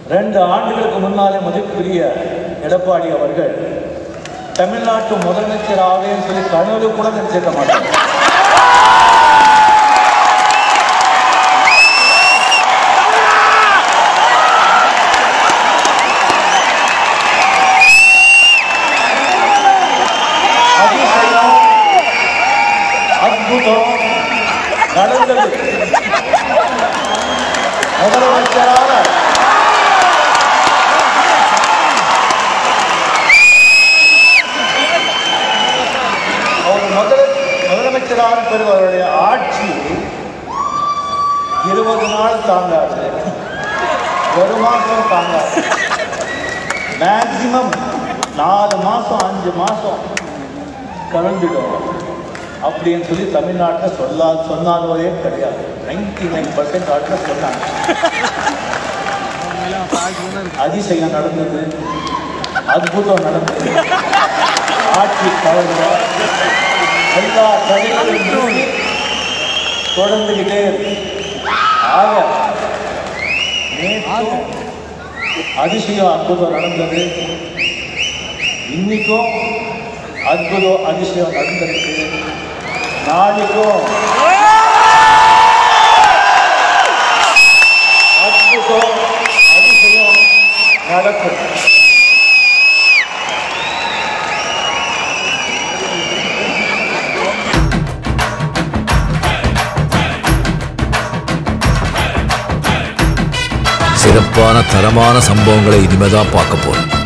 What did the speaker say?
ரெண்டு ஆண்டுகளுக்கு முன்னாலே மதிப்புரிய எடப்பாடி அவர்கள் தமிழ்நாட்டு முதலமைச்சர் ஆவேன்னு சொல்லி கனவு கூட நினைச்சிருக்க மாட்டாங்க அதிசயம் அற்புதம் நடந்தது முதலமைச்சராக அவர் முதல முதலமைச்சராக பெறும் அவருடைய ஆட்சி இருபது நாள் தாங்காது ஒரு மாசம் தாங்காது மேக்சிமம் நாலு மாசம் அஞ்சு மாசம் கலந்துடும் அப்படின்னு சொல்லி தமிழ்நாட்டில் சொல்லா சொன்னாலே கிடையாது நைன்டி நைன் பர்சன்ட் ஆட்டில் சொன்னாங்க அதிசயம் நடந்தது அற்புதம் நடந்தது ஆட்சி கவர்ந்த எல்லா தடைகளும் மீறி தொடர்ந்துகிட்டே இருக்கு. ஆக நேற்றும் அதிசயம் அற்புதம் நடந்தது இன்னைக்கும் அற்புதம் அதிசயம் நடந்திருக்கு நாளைக்கும் அற்புதம் அதிசயம் நடக்கும் சிறப்பான தரமான சம்பவங்களை இனிமேதான் பார்க்க போறோம்